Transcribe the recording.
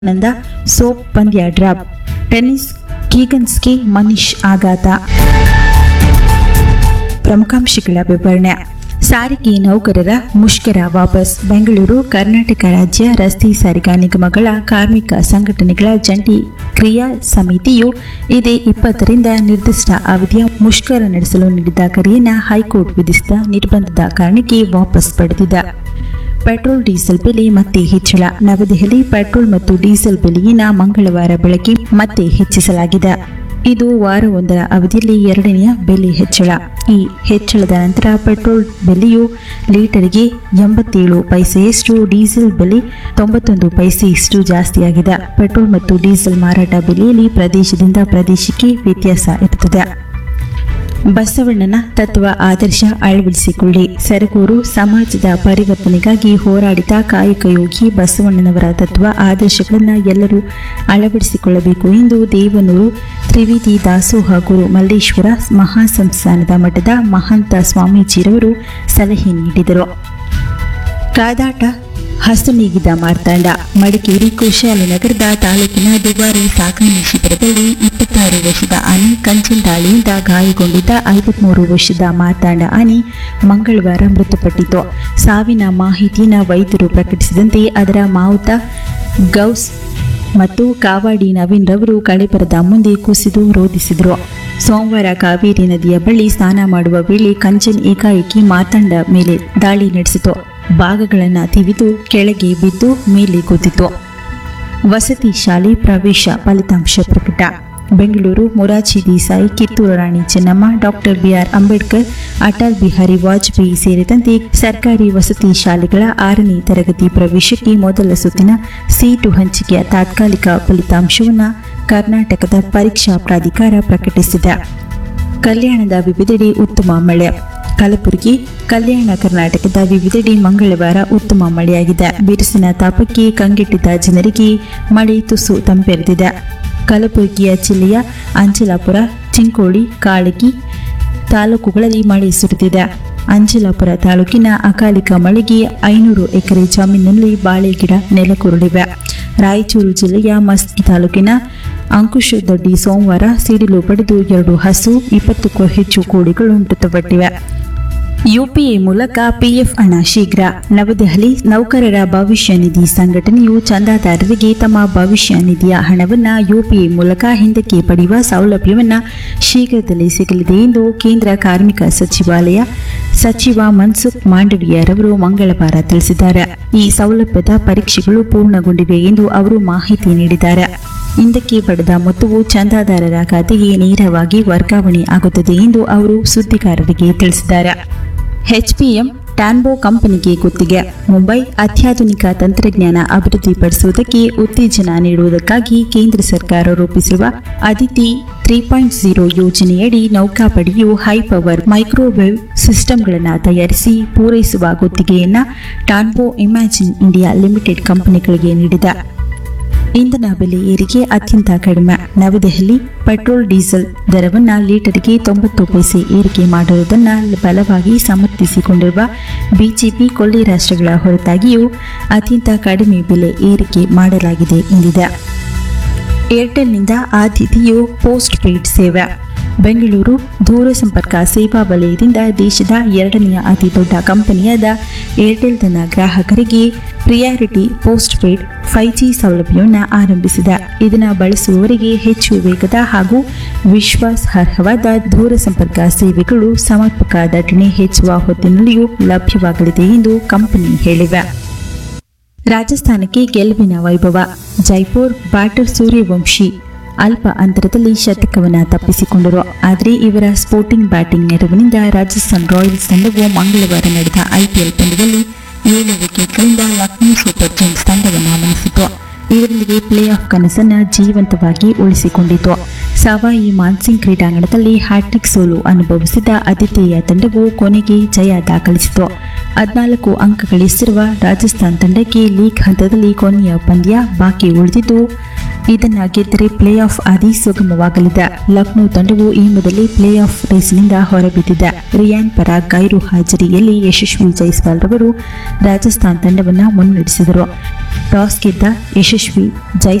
ನಂದ ಸೋಪ್ ಪಂದ್ಯ ಡ್ರಾಪ್ ಟೆನ್ನಿಸ್ ಕೀಗನ್ಸ್ಗೆ ಮನೀಶ್ ಆಘಾತ ಪ್ರಮುಖಾಂಶಗಳ ವಿವರಣೆ ಸಾರಿಗೆ ನೌಕರರ ಮುಷ್ಕರ ವಾಪಸ್ ಬೆಂಗಳೂರು ಕರ್ನಾಟಕ ರಾಜ್ಯ ರಸ್ತೆ ಸಾರಿಗೆ ನಿಗಮಗಳ ಕಾರ್ಮಿಕ ಸಂಘಟನೆಗಳ ಜಂಟಿ ಕ್ರಿಯಾ ಸಮಿತಿಯು ಇದೇ ಇಪ್ಪತ್ತರಿಂದ ನಿರ್ದಿಷ್ಟ ಅವಧಿಯ ಮುಷ್ಕರ ನಡೆಸಲು ನೀಡಿದ್ದ ಕರೆಯನ್ನು ಹೈಕೋರ್ಟ್ ವಿಧಿಸಿದ ನಿರ್ಬಂಧದ ಕಾರಣಕ್ಕೆ ವಾಪಸ್ ಪಡೆದಿದೆ ಪೆಟ್ರೋಲ್ ಡೀಸೆಲ್ ಬೆಲೆ ಮತ್ತೆ ಹೆಚ್ಚಳ ನವದೆಹಲಿ ಪೆಟ್ರೋಲ್ ಮತ್ತು ಡೀಸೆಲ್ ಬೆಲೆಯನ್ನು ಮಂಗಳವಾರ ಬೆಳಗ್ಗೆ ಮತ್ತೆ ಹೆಚ್ಚಿಸಲಾಗಿದೆ ಇದು ವಾರವೊಂದರ ಅವಧಿಯಲ್ಲಿ ಎರಡನೆಯ ಬೆಲೆ ಹೆಚ್ಚಳ ಈ ಹೆಚ್ಚಳದ ನಂತರ ಪೆಟ್ರೋಲ್ ಬೆಲೆಯು ಲೀಟರ್ಗೆ ಎಂಬತ್ತೇಳು ಪೈಸೆಯಷ್ಟು ಡೀಸೆಲ್ ಬೆಲೆ ತೊಂಬತ್ತೊಂದು ಪೈಸೆಯಷ್ಟು ಜಾಸ್ತಿಯಾಗಿದೆ ಪೆಟ್ರೋಲ್ ಮತ್ತು ಡೀಸೆಲ್ ಮಾರಾಟ ಬೆಲೆಯಲ್ಲಿ ಪ್ರದೇಶದಿಂದ ಪ್ರದೇಶಕ್ಕೆ ವ್ಯತ್ಯಾಸ ಇರುತ್ತದೆ ಬಸವಣ್ಣನ ತತ್ವ ಆದರ್ಶ ಅಳವಡಿಸಿಕೊಳ್ಳಿ ಸರಗೂರು ಸಮಾಜದ ಪರಿವರ್ತನೆಗಾಗಿ ಹೋರಾಡಿದ ಕಾಯಕ ಯೋಗಿ ಬಸವಣ್ಣನವರ ತತ್ವ ಆದರ್ಶಗಳನ್ನು ಎಲ್ಲರೂ ಅಳವಡಿಸಿಕೊಳ್ಳಬೇಕು ಎಂದು ದೇವನೂರು ತ್ರಿವಿಧಿ ದಾಸೋಹ ಗುರು ಮಲ್ಲೇಶ್ವರ ಮಹಾಸಂಸ್ಥಾನದ ಮಠದ ಮಹಂತ ಸ್ವಾಮೀಜಿರವರು ಸಲಹೆ ನೀಡಿದರು ಕಾದಾಟ ಹಸುನೀಗಿದ ಮಾರ್ತಾಂಡ ಮಡಿಕೇರಿ ಕುಶಾಲನಗರದ ತಾಲೂಕಿನ ದುಬಾರಿ ಸಾಕಾಣೆ ಶಿಬಿರದಲ್ಲಿ ಇಪ್ಪತ್ತಾರು ವರ್ಷದ ಆನೆ ಕಂಚಿನ ದಾಳಿಯಿಂದ ಗಾಯಗೊಂಡಿದ್ದ ಐವತ್ಮೂರು ವರ್ಷದ ಮಾರ್ತಾಂಡ ಆನೆ ಮಂಗಳವಾರ ಮೃತಪಟ್ಟಿತು ಸಾವಿನ ಮಾಹಿತಿಯನ್ನು ವೈದ್ಯರು ಪ್ರಕಟಿಸಿದಂತೆ ಅದರ ಮಾವುತ ಗೌಸ್ ಮತ್ತು ಕಾವಾಡಿ ನವೀನ್ ರವರು ಕಳೆಬರದ ಮುಂದೆ ಕುಸಿದು ರೋಧಿಸಿದರು ಸೋಮವಾರ ಕಾವೇರಿ ನದಿಯ ಬಳಿ ಸ್ನಾನ ಮಾಡುವ ವೇಳೆ ಕಂಚನ್ ಏಕಾಏಕಿ ಮಾತಂಡ ಮೇಲೆ ದಾಳಿ ನಡೆಸಿತು ಭಾಗಗಳನ್ನು ತಿವಿದು ಕೆಳಗೆ ಬಿದ್ದು ಮೇಲೆ ಕೂತಿತು ವಸತಿ ಶಾಲೆ ಪ್ರವೇಶ ಫಲಿತಾಂಶ ಪ್ರಕಟ ಬೆಂಗಳೂರು ಮೊರಾರ್ಜಿ ದೇಸಾಯಿ ಕಿತ್ತೂರು ರಾಣಿ ಚೆನ್ನಮ್ಮ ಡಾಕ್ಟರ್ ಬಿಆರ್ ಅಂಬೇಡ್ಕರ್ ಅಟಲ್ ಬಿಹಾರಿ ವಾಜಪೇಯಿ ಸೇರಿದಂತೆ ಸರ್ಕಾರಿ ವಸತಿ ಶಾಲೆಗಳ ಆರನೇ ತರಗತಿ ಪ್ರವೇಶಕ್ಕೆ ಮೊದಲ ಸುತ್ತಿನ ಸೀಟು ಹಂಚಿಕೆಯ ತಾತ್ಕಾಲಿಕ ಫಲಿತಾಂಶವನ್ನು ಕರ್ನಾಟಕದ ಪರೀಕ್ಷಾ ಪ್ರಾಧಿಕಾರ ಪ್ರಕಟಿಸಿದೆ ಕಲ್ಯಾಣದ ವಿವಿಧೆಡೆ ಉತ್ತಮ ಮಳೆ ಕಲಬುರಗಿ ಕಲ್ಯಾಣ ಕರ್ನಾಟಕದ ವಿವಿಧೆಡೆ ಮಂಗಳವಾರ ಉತ್ತಮ ಮಳೆಯಾಗಿದೆ ಬಿರುಸಿನ ತಾಪಕ್ಕೆ ಕಂಗೆಟ್ಟಿದ್ದ ಜನರಿಗೆ ಮಳೆ ತುಸು ತಂಪೆರೆದಿದೆ ಕಲಬುರಗಿಯ ಜಿಲ್ಲೆಯ ಅಂಜಲಾಪುರ ಚಿಂಕೋಳಿ ಕಾಳಗಿ ತಾಲೂಕುಗಳಲ್ಲಿ ಮಳೆ ಸುರಿದಿದೆ ಅಂಜಲಾಪುರ ತಾಲೂಕಿನ ಅಕಾಲಿಕ ಮಳೆಗೆ ಐನೂರು ಎಕರೆ ಜಮೀನಿನಲ್ಲಿ ಬಾಳೆ ಗಿಡ ನೆಲಕುರುಳಿವೆ ರಾಯಚೂರು ಜಿಲ್ಲೆಯ ಮಸ್ಕಿ ತಾಲೂಕಿನ ಅಂಕುಶದೊಡ್ಡಿ ಸೋಮವಾರ ಸಿಡಿಲು ಪಡೆದು ಎರಡು ಹಸು ಇಪ್ಪತ್ತಕ್ಕೂ ಹೆಚ್ಚು ಕೋಳಿಗಳು ಮೃತಪಟ್ಟಿವೆ ಯುಪಿಎ ಮೂಲಕ ಪಿಎಫ್ ಹಣ ಶೀಘ್ರ ನವದೆಹಲಿ ನೌಕರರ ಭವಿಷ್ಯ ನಿಧಿ ಸಂಘಟನೆಯು ಚಂದಾದಾರರಿಗೆ ತಮ್ಮ ಭವಿಷ್ಯ ನಿಧಿಯ ಹಣವನ್ನು ಯುಪಿಎ ಮೂಲಕ ಹಿಂದಕ್ಕೆ ಪಡೆಯುವ ಸೌಲಭ್ಯವನ್ನು ಶೀಘ್ರದಲ್ಲೇ ಸಿಗಲಿದೆ ಎಂದು ಕೇಂದ್ರ ಕಾರ್ಮಿಕ ಸಚಿವಾಲಯ ಸಚಿವ ಮನ್ಸುಖ್ ಮಾಂಡವಿಯಾರವರು ಮಂಗಳವಾರ ತಿಳಿಸಿದ್ದಾರೆ ಈ ಸೌಲಭ್ಯದ ಪರೀಕ್ಷೆಗಳು ಪೂರ್ಣಗೊಂಡಿವೆ ಎಂದು ಅವರು ಮಾಹಿತಿ ನೀಡಿದ್ದಾರೆ ಹಿಂದಕ್ಕೆ ಪಡೆದ ಮೊತ್ತವು ಚಂದಾದಾರರ ಖಾತೆಗೆ ನೇರವಾಗಿ ವರ್ಗಾವಣೆ ಆಗುತ್ತದೆ ಎಂದು ಅವರು ಸುದ್ದಿಗಾರರಿಗೆ ತಿಳಿಸಿದ್ದಾರೆ ಎಚ್ಪಿಎಂ ಟ್ಯಾನ್ಬೋ ಕಂಪನಿಗೆ ಗುತ್ತಿಗೆ ಮುಂಬೈ ಅತ್ಯಾಧುನಿಕ ತಂತ್ರಜ್ಞಾನ ಅಭಿವೃದ್ಧಿಪಡಿಸುವುದಕ್ಕೆ ಉತ್ತೇಜನ ನೀಡುವುದಕ್ಕಾಗಿ ಕೇಂದ್ರ ಸರ್ಕಾರ ರೂಪಿಸಿರುವ ಅದಿತಿ ತ್ರೀ ಪಾಯಿಂಟ್ ಜೀರೋ ಯೋಜನೆಯಡಿ ನೌಕಾಪಡೆಯು ಹೈ ಪವರ್ ಮೈಕ್ರೋವೇವ್ ಸಿಸ್ಟಂಗಳನ್ನು ತಯಾರಿಸಿ ಪೂರೈಸುವ ಗುತ್ತಿಗೆಯನ್ನು ಟಾನ್ಬೋ ಇಮ್ಯಾಜಿನ್ ಇಂಡಿಯಾ ಲಿಮಿಟೆಡ್ ಕಂಪನಿಗಳಿಗೆ ನೀಡಿದೆ ಇಂಧನ ಬೆಲೆ ಏರಿಕೆ ಅತ್ಯಂತ ಕಡಿಮೆ ನವದೆಹಲಿ ಪೆಟ್ರೋಲ್ ಡೀಸೆಲ್ ದರವನ್ನು ಲೀಟರ್ಗೆ ತೊಂಬತ್ತು ಪೈಸೆ ಏರಿಕೆ ಮಾಡಿರುವುದನ್ನು ಬಲವಾಗಿ ಸಮರ್ಥಿಸಿಕೊಂಡಿರುವ ಬಿಜೆಪಿ ಕೊಲ್ಲಿ ರಾಷ್ಟ್ರಗಳ ಹೊರತಾಗಿಯೂ ಅತ್ಯಂತ ಕಡಿಮೆ ಬೆಲೆ ಏರಿಕೆ ಮಾಡಲಾಗಿದೆ ಎಂದಿದೆ ಏರ್ಟೆಲ್ನಿಂದ ಆದ್ಯತೆಯು ಪೋಸ್ಟ್ ಪೇಯ್ಡ್ ಸೇವೆ ಬೆಂಗಳೂರು ದೂರಸಂಪರ್ಕ ಸೇವಾ ವಲಯದಿಂದ ದೇಶದ ಎರಡನೆಯ ಅತಿ ದೊಡ್ಡ ಕಂಪನಿಯಾದ ಏರ್ಟೆಲ್ ತನ್ನ ಗ್ರಾಹಕರಿಗೆ priority postpaid five G ಸೌಲಭ್ಯವನ್ನು ಆರಂಭಿಸಿದೆ ಇದನ್ನು ಬಳಸುವವರಿಗೆ ಹೆಚ್ಚು ವೇಗದ ಹಾಗೂ ವಿಶ್ವಾಸಾರ್ಹವಾದ ದೂರಸಂಪರ್ಕ ಸೇವೆಗಳು ಸಮರ್ಪಕ ದಟ್ಟಣೆ ಹೆಚ್ಚುವ ಹೊತ್ತಿನಲ್ಲಿಯೂ ಲಭ್ಯವಾಗಲಿದೆ ಎಂದು ಕಂಪನಿ ಹೇಳಿವೆ ರಾಜಸ್ಥಾನಕ್ಕೆ ಗೆಲುವಿನ ವೈಭವ ಜೈಪುರ್ ಬ್ಯಾಟರ್ ಸೂರ್ಯವಂಶಿ ಅಲ್ಪ ಅಂತರದಲ್ಲಿ ಶತಕವನ್ನು ತಪ್ಪಿಸಿಕೊಂಡರು ಆದರೆ ಇವರ ಸ್ಪೋರ್ಟಿಂಗ್ ಬ್ಯಾಟಿಂಗ್ ನೆರವಿನಿಂದ ರಾಜಸ್ಥಾನ್ ರಾಯಲ್ಸ್ ತಂಡವು ಮಂಗಳವಾರ ನಡೆದ ಐಪಿಎಲ್ ಪಂದ್ಯದಲ್ಲಿ ಏಳು ವಿಕೆಟ್ಗಳಿಂದ ಲಕ್ನೋ ಸೂಪರ್ ಕಿಂಗ್ಸ್ ತಂಡವನ್ನು ಮಣಿಸಿತು ಇದರೊಂದಿಗೆ ಪ್ಲೇ ಆಫ್ ಕನಸನ್ನು ಜೀವಂತವಾಗಿ ಉಳಿಸಿಕೊಂಡಿತು ಸವಾಯಿ ಮಾನ್ಸಿಂಗ್ ಕ್ರೀಡಾಂಗಣದಲ್ಲಿ ಹ್ಯಾಟ್ರಿಕ್ ಸೋಲು ಅನುಭವಿಸಿದ ಆತಿಥೇಯ ತಂಡವು ಕೊನೆಗೆ ಜಯ ದಾಖಲಿಸಿತು ಹದಿನಾಲ್ಕು ಅಂಕ ಗಳಿಸಿರುವ ರಾಜಸ್ಥಾನ್ ತಂಡಕ್ಕೆ ಲೀಗ್ ಹಂತದಲ್ಲಿ ಕೊನೆಯ ಪಂದ್ಯ ಬಾಕಿ ಉಳಿದಿದ್ದು ಇದನ್ನ ಗೆದ್ದರೆ ಪ್ಲೇ ಆಫ್ ಆದಿ ಸುಗಮವಾಗಲಿದೆ ಲಕ್ನೋ ತಂಡವು ಈ ಮೊದಲೇ ಪ್ಲೇ ಆಫ್ ರೇಸ್ನಿಂದ ಹೊರಬಿದ್ದಿದೆ ರಿಯಾನ್ ಪರ ಗೈರು ಹಾಜರಿಯಲ್ಲಿ ಯಶಸ್ವಿ ಜೈಸ್ವಾಲ್ ರವರು ರಾಜಸ್ಥಾನ್ ತಂಡವನ್ನು ಮುನ್ನಡೆಸಿದರು ಟಾಸ್ ಗೆದ್ದ ಯಶಸ್ವಿ ಜೈ